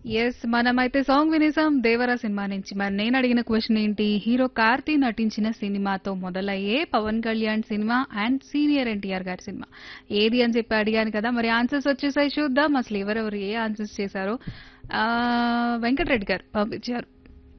yes మనమైతే song వినేసాం Devara cinema నుంచి మరి నేను అడిగిన క్వశ్చన్ ఏంటి హీరో కార్తీ నటించిన సినిమాతో మొదలయ్యే Pawan Kalyan cinema and senior NTR garu cinema ఏది అని చెప్పి అడిగాను కదా మరి ఆన్సర్స్ వచ్చేసాయి చూద్దాం అసలు ఎవరెవరు ఏ ఆన్సర్స్ చేశారో ఆ, వెంకటరెడ్డి గారు పంపించారు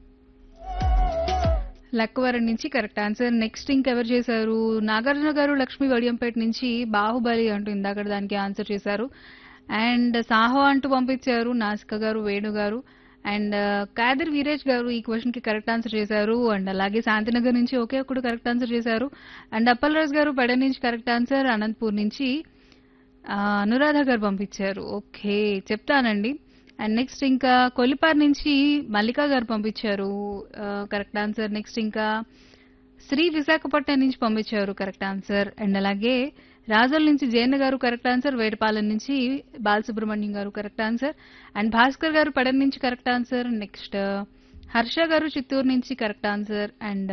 లక్కవరం నుంచి కరెక్ట్ ఆన్సర్ నెక్స్ట్ ఇంకెవరు చేశారు నాగార్జున గారు లక్ష్మీ వడియంపేట నుంచి బాహుబలి అంటూ ఇందాక దానికి ఆన్సర్ చేశారు అండ్ సాహో అంటూ పంపించారు నాసిక గారు వేణు గారు అండ్ కాదర్ వీరేష్ గారు ఈ క్వశ్చన్ కి కరెక్ట్ ఆన్సర్ చేశారు అండ్ అలాగే శాంతినగర్ నుంచి ఒకే ఒకడు కరెక్ట్ ఆన్సర్ చేశారు అండ్ అప్పలరాజు గారు పెడ నుంచి కరెక్ట్ ఆన్సర్ అనంతపూర్ నుంచి ఆ, అనురాధ గారు పంపించారు ఓకే చెప్తానండి అండ్ నెక్స్ట్ ఇంకా కొల్లిపార్ నుంచి మల్లికా గారు పంపించారు కరెక్ట్ ఆన్సర్ నెక్స్ట్ ఇంకా శ్రీ విశాఖపట్నం నుంచి పంపించారు కరెక్ట్ ఆన్సర్ అండ్ అలాగే రాజోల్ నుంచి జయన్న గారు కరెక్ట్ ఆన్సర్ వేటపాలెం నుంచి బాలసుబ్రహ్మణ్యం గారు కరెక్ట్ ఆన్సర్ అండ్ భాస్కర్ గారు పడన్ నుంచి కరెక్ట్ ఆన్సర్ నెక్స్ట్ హర్ష గారు చిత్తూరు నుంచి కరెక్ట్ ఆన్సర్ అండ్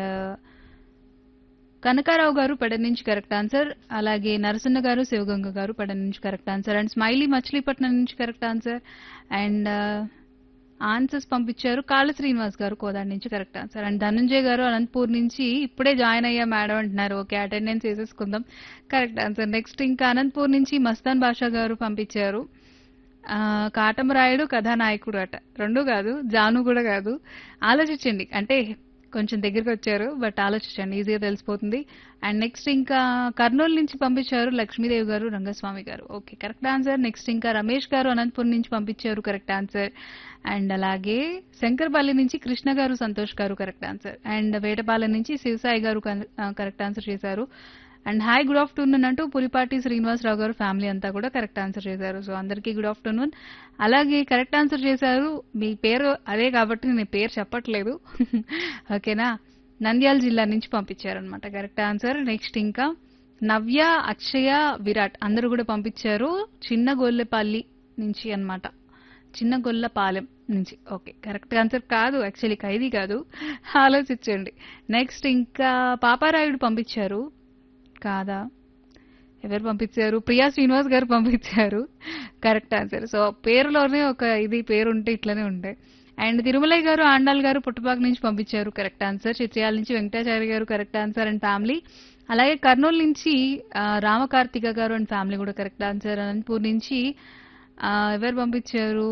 కనకారావు గారు పెడ నుంచి కరెక్ట్ ఆన్సర్ అలాగే నరసన్న గారు శివగంగ గారు పెడ నుంచి correct answer and smiley Machilipatnam నుంచి కరెక్ట్ ఆన్సర్ అండ్ ఆన్సర్స్ పంపించారు కాళ్ళ శ్రీనివాస్ గారు కోదాడి నుంచి కరెక్ట్ ఆన్సర్ అండ్ ధనంజయ్ గారు అనంతపూర్ నుంచి ఇప్పుడే జాయిన్ అయ్యా మేడం అంటున్నారు ఓకే అటెండెన్స్ వేసేసుకుందాం కరెక్ట్ ఆన్సర్ నెక్స్ట్ ఇంకా అనంతపూర్ నుంచి మస్తాన్ బాషా గారు పంపించారు ఆ, కాటమరాయుడు కథానాయకుడు అట రెండు కాదు జాను కూడా కాదు ఆలోచించండి అంటే కొంచెం దగ్గరికి వచ్చారు బట్ ఆలోచించండి ఈజీగా తెలిసిపోతుంది అండ్ నెక్స్ట్ ఇంకా కర్నూలు నుంచి పంపించారు లక్ష్మీదేవి గారు రంగస్వామి గారు ఓకే కరెక్ట్ ఆన్సర్ నెక్స్ట్ ఇంకా రమేష్ గారు అనంతపురం నుంచి పంపించారు కరెక్ట్ ఆన్సర్ అండ్ అలాగే శంకర్పల్లి నుంచి కృష్ణ గారు సంతోష్ గారు కరెక్ట్ ఆన్సర్ అండ్ వేటపాలెం నుంచి శివసాయి గారు కరెక్ట్ ఆన్సర్ చేశారు అండ్ హాయ్ గుడ్ ఆఫ్టర్నూన్ అంటూ పులిపాటి శ్రీనివాసరావు గారు ఫ్యామిలీ అంతా కూడా కరెక్ట్ ఆన్సర్ చేశారు సో అందరికీ గుడ్ ఆఫ్టర్నూన్ అలాగే కరెక్ట్ ఆన్సర్ చేశారు మీ పేరు అదే కాబట్టి నేను పేరు చెప్పట్లేదు ఓకేనా నంద్యాల జిల్లా నుంచి పంపించారనమాట కరెక్ట్ ఆన్సర్ నెక్స్ట్ ఇంకా నవ్య అక్షయ విరాట్ అందరూ కూడా పంపించారు చిన్న గొల్లెపల్లి నుంచి అన్నమాట చిన్న గొల్లపాలెం నుంచి ఓకే కరెక్ట్ ఆన్సర్ కాదు యాక్చువల్లీ ఖైదీ కాదు ఆలోచించండి నెక్స్ట్ ఇంకా పాపారాయుడు పంపించారు కాదా ఎవరు పంపించారు ప్రియా శ్రీనివాస్ గారు పంపించారు కరెక్ట్ ఆన్సర్ సో పేరులోనే ఒక ఇది పేరు ఉంటే ఇట్లనే ఉంటాయి అండ్ తిరుమలయ్య గారు ఆండాల్ గారు పుట్టుపాక నుంచి పంపించారు కరెక్ట్ ఆన్సర్ చిత్యాల నుంచి వెంకటాచారి గారు కరెక్ట్ ఆన్సర్ అండ్ ఫ్యామిలీ అలాగే కర్నూలు నుంచి ఆ, రామకార్తిక గారు అండ్ ఫ్యామిలీ కూడా కరెక్ట్ ఆన్సర్ అనంతపూర్ నుంచి ఆ, ఎవరు పంపించారు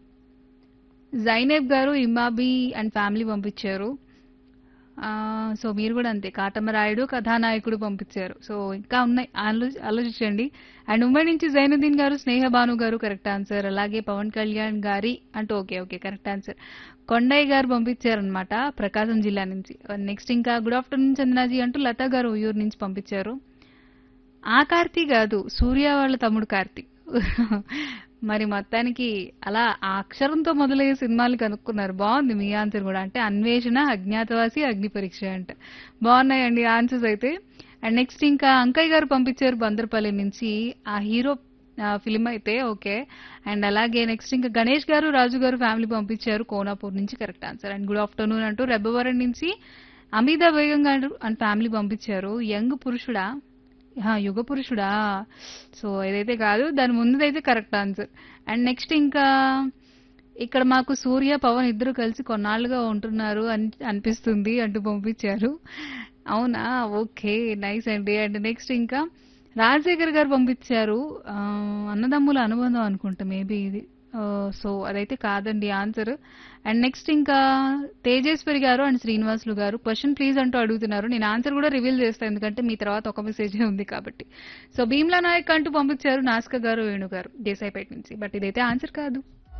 జైనేబ్ గారు ఇమాబి అండ్ ఫ్యామిలీ పంపించారు ఆ, సో మీరు కూడా అంతే కాటమరాయుడు కథానాయకుడు పంపించారు సో ఇంకా ఉన్నాయి ఆలో ఆలోచించండి అండ్ ఉమ్మడి నుంచి జైనుద్దీన్ గారు స్నేహ భాను గారు కరెక్ట్ ఆన్సర్ అలాగే పవన్ కళ్యాణ్ గారి అంటూ okay okay correct answer Kondaiah garu పంపించారనమాట ప్రకాశం జిల్లా నుంచి నెక్స్ట్ ఇంకా గుడ్ ఆఫ్టర్నూన్ చందనాజీ అంటూ లతా గారు ఉయ్యూరు నుంచి పంపించారు ఆ కార్తీ కాదు సూర్య వాళ్ళ తమ్ముడు కార్తీ మరి మొత్తానికి అలా ఆ అక్షరంతో మొదలయ్యే సినిమాలు కనుక్కున్నారు బాగుంది మీ ఆన్సర్ కూడా అంటే అన్వేషణ అజ్ఞాతవాసి అగ్ని పరీక్ష అంట బాగున్నాయండి ఆన్సర్స్ అయితే అండ్ నెక్స్ట్ ఇంకా అంకయ్య గారు పంపించారు బందర్పల్లి నుంచి ఆ హీరో ఫిలిం అయితే ఓకే అండ్ అలాగే నెక్స్ట్ ఇంకా గణేష్ గారు రాజు గారు ఫ్యామిలీ పంపించారు కోనాపూర్ నుంచి correct answer and good afternoon అంటూ రెబ్బవరం నుంచి అమితా బేగం గారు అండ్ ఫ్యామిలీ పంపించారు యంగ్ పురుషుడా ఆ, యుగ పురుషుడా సో ఏదైతే కాదు దాని ముందుదైతే కరెక్ట్ ఆన్సర్ అండ్ నెక్స్ట్ ఇంకా ఇక్కడ మాకు సూర్య పవన్ ఇద్దరు కలిసి కొన్నాళ్ళుగా ఉంటున్నారు అని అనిపిస్తుంది అంటూ పంపించారు అవునా ఓకే నైస్ అండి అండ్ నెక్స్ట్ ఇంకా రాజశేఖర్ గారు పంపించారు ఆ, అన్నదమ్ముల అనుబంధం అనుకుంటా మేబీ ఇది సో అదైతే కాదండి ఆన్సర్ అండ్ నెక్స్ట్ ఇంకా తేజేశ్వరి గారు అండ్ శ్రీనివాసులు గారు క్వశ్చన్ ప్లీజ్ అంటూ అడుగుతున్నారు నేను ఆన్సర్ కూడా రివీల్ చేస్తాను ఎందుకంటే మీ తర్వాత ఒక మెసేజ్ ఉంది కాబట్టి సో భీమ్లా నాయక్ అంటూ పంపించారు నాస్క గారు వేణు గారు దేశాయిపేట నుంచి బట్ ఇదైతే ఆన్సర్ కాదు